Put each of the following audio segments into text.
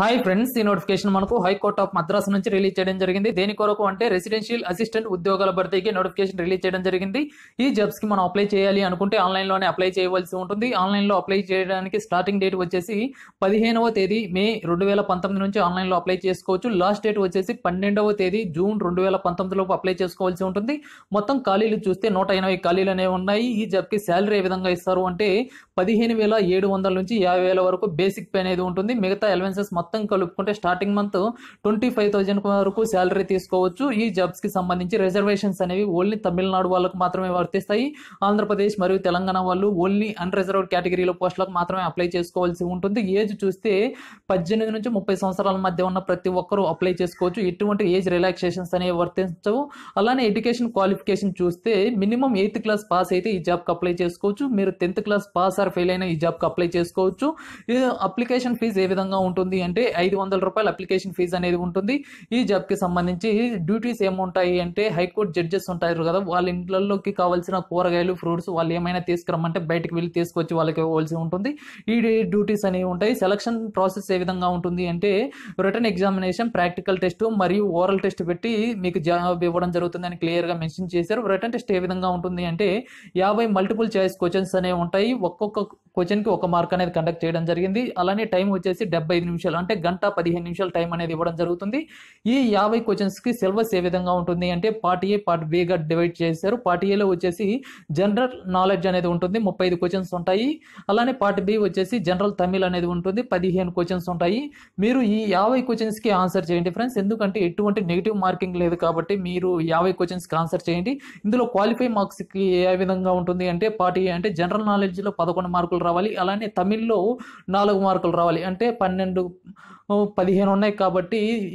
hi friends ఈ notification మనకు high court of Madras నుంచి రిలీజ్ చేయడం జరిగింది దేని కొరకు అంటే రెసిడెన్షియల్ అసిస్టెంట్ ఉద్యోగాల భర్తీకి నోటిఫికేషన్ రిలీజ్ చేయడం జరిగింది ఈ జాబ్స్ కి మనం అప్లై చేయాలి అనుకుంటే ఆన్లైన్ లోనే అప్లై చేయవలసి ఉంటుంది ఆన్లైన్ లో అప్లై చేయడానికి స్టార్టింగ్ డేట్ వచ్చేసి పదిహేనవ తేదీ మే రెండు వేల పంతొమ్మిది నుంచి ఆన్లైన్ లో అప్లై చేసుకోవచ్చు లాస్ట్ డేట్ వచ్చేసి పన్నెండవ తేదీ జూన్ రెండు వేల పంతొమ్మిదిలోపు అప్లై చేసుకోవాల్సి ఉంటుంది మొత్తం ఖాళీలు చూస్తే నూట ఎనభై ఖాళీలు అనేవి ఉన్నాయి ఈ జాబ్ కి శాలరీ ఏ విధంగా ఇస్తారు అంటే పదిహేను వేల ఏడు వందల నుంచి యాభై వేల వరకు బేసిక్ పే అనేది ఉంటుంది మిగతా ఎలవెన్సెస్ మొత్తం కలుపుకుంటే starting month twenty five thousand వరకు శాలరీ తీసుకోవచ్చు ఈ జాబ్స్ కి సంబంధించి రిజర్వేషన్స్ అనేవి ఓన్లీ తమిళనాడు వాళ్ళకు మాత్రమే వర్తిస్తాయి ఆంధ్రప్రదేశ్ మరియు తెలంగాణ వాళ్ళు ఓన్లీ అన్రిజర్వ్డ్ కేటగిరీలో పోస్టులకు మాత్రమే అప్లై చేసుకోవాల్సి ఉంటుంది ఏజ్ చూస్తే పద్దెనిమిది నుంచి ముప్పై సంవత్సరాల మధ్య ఉన్న ప్రతి ఒక్కరూ అప్లై చేసుకోవచ్చు ఎటువంటి ఏజ్ రిలాక్సేషన్స్ అనేవి వర్తించవు అలానే ఎడ్యుకేషన్ క్వాలిఫికేషన్ చూస్తే మినిమం ఎయిత్ క్లాస్ పాస్ అయితే ఈ జాబ్కి అప్లై చేసుకోవచ్చు మీరు tenth class pass or fail అయిన ఈ జాబ్కి అప్లై చేసుకోవచ్చు అప్లికేషన్ ఫీజు ఏ విధంగా ఉంటుంది అంటే ఐదు వందల రూపాయల అప్లికేషన్ ఫీజు అనేది ఉంటుంది ఈ జాబ్కి సంబంధించి డ్యూటీస్ ఏముంటాయి అంటే హైకోర్టు జడ్జెస్ ఉంటారు కదా వాళ్ళ ఇంట్లలోకి కావాల్సిన కూరగాయలు ఫ్రూట్స్ వాళ్ళు ఏమైనా తీసుకురమ్మంటే బయటకు వెళ్ళి తీసుకొచ్చి వాళ్ళకి ఇవ్వాల్సి ఉంటుంది ఈ డ్యూటీస్ అనేవి ఉంటాయి సెలక్షన్ ప్రాసెస్ ఏ విధంగా ఉంటుంది అంటే రిటర్న్ ఎగ్జామినేషన్ ప్రాక్టికల్ టెస్ట్ మరియు ఓరల్ టెస్ట్ పెట్టి మీకు జాబ్ ఇవ్వడం జరుగుతుందని క్లియర్గా మెన్షన్ చేశారు రిటర్న్ టెస్ట్ ఏ విధంగా ఉంటుంది అంటే యాభై మల్టిపుల్ చాయిస్ క్వశ్చన్స్ అనేవి ఉంటాయి ఒక్కొక్క క్వశ్చన్కి ఒక మార్క్ అనేది కండక్ట్ చేయడం జరిగింది అలానే టైం వచ్చేసి డెబ్బై ఐదు నిమిషాలు అంటే గంట పదిహేను నిమిషాలు టైం అనేది ఇవ్వడం జరుగుతుంది ఈ యాభై క్వశ్చన్స్కి సిలబస్ ఏ విధంగా ఉంటుంది అంటే పార్ట్ ఏ పార్ట్ బిగా డివైడ్ చేశారు పార్ట్ ఏలో వచ్చేసి జనరల్ నాలెడ్జ్ అనేది ఉంటుంది ముప్పై ఐదు క్వశ్చన్స్ ఉంటాయి అలానే పార్ట్ బి వచ్చేసి జనరల్ తమిళ్ అనేది ఉంటుంది పదిహేను క్వశ్చన్స్ ఉంటాయి మీరు ఈ యాభై క్వశ్చన్స్కి ఆన్సర్ చేయండి ఫ్రెండ్స్ ఎందుకంటే ఎటువంటి నెగిటివ్ మార్కింగ్ లేదు కాబట్టి మీరు యాభై క్వశ్చన్స్కి ఆన్సర్ చేయండి ఇందులో క్వాలిఫై మార్క్స్కి ఏ విధంగా ఉంటుంది అంటే పార్ట్ ఏ అంటే జనరల్ నాలెడ్జ్లో పదకొండు మార్కులు రావాలి అలానే తమిళ్లో నాలుగు మార్కులు రావాలి అంటే పన్నెండు పదిహేను ఉన్నాయి కాబట్టి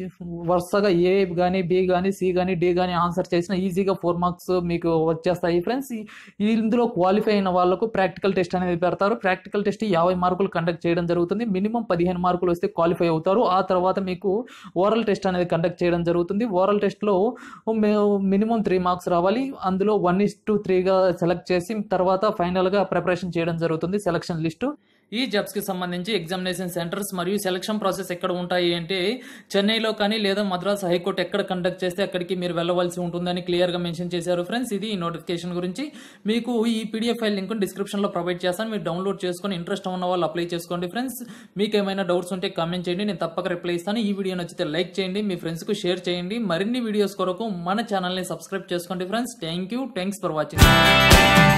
వరుసగా ఏ కానీ బి కానీ సి కానీ డి కానీ ఆన్సర్ చేసిన ఈజీగా ఫోర్ మార్క్స్ మీకు వచ్చేస్తాయి ఫ్రెండ్స్ ఇందులో క్వాలిఫై అయిన వాళ్ళకు ప్రాక్టికల్ టెస్ట్ అనేది పెడతారు ప్రాక్టికల్ టెస్ట్ యాభై మార్కులు కండక్ట్ చేయడం జరుగుతుంది మినిమం పదిహేను మార్కులు వస్తే క్వాలిఫై అవుతారు ఆ తర్వాత మీకు ఓరల్ టెస్ట్ అనేది కండక్ట్ చేయడం జరుగుతుంది ఓరల్ టెస్ట్లో మినిమం త్రీ మార్క్స్ రావాలి అందులో వన్ ఇస్ టు త్రీగా సెలెక్ట్ చేసి తర్వాత ఫైనల్గా ప్రిపరేషన్ చేయడం జరుగుతుంది సెలక్షన్ లిస్టు ఈ జాబ్స్కి సంబంధించి ఎగ్జామినేషన్ సెంటర్స్ మరియు సెలక్షన్ ప్రాసెస్ ఎక్కడ ఉంటాయి అంటే చెన్నైలో కానీ లేదా మద్రాస్ హైకోర్టు ఎక్కడ కండక్ట్ చేస్తే అక్కడికి మీరు వెళ్ళవలసి ఉంటుందని క్లియర్గా మెన్షన్ చేశారు ఫ్రెండ్స్ ఇది ఈ నోటిఫికేషన్ గురించి మీకు ఈ పీడిఎఫ్ ఫైల్ లింక్ డిస్క్రిప్షన్లో ప్రొవైడ్ చేస్తాను మీరు డౌన్లోడ్ చేసుకొని ఇంట్రెస్ట్ ఉన్న వాళ్ళు అప్లై చేసుకోండి ఫ్రెండ్స్ మీకు ఏమైనా డౌట్స్ ఉంటే కామెంట్ చేయండి నేను తప్పక రిప్లై ఇస్తాను ఈ వీడియో నచ్చితే లైక్ చేయండి మీ ఫ్రెండ్స్కు షేర్ చేయండి మరిన్ని వీడియోస్ కొరకు మన ఛానల్ని సబ్స్క్రైబ్ చేసుకోండి friends thank you thanks for watching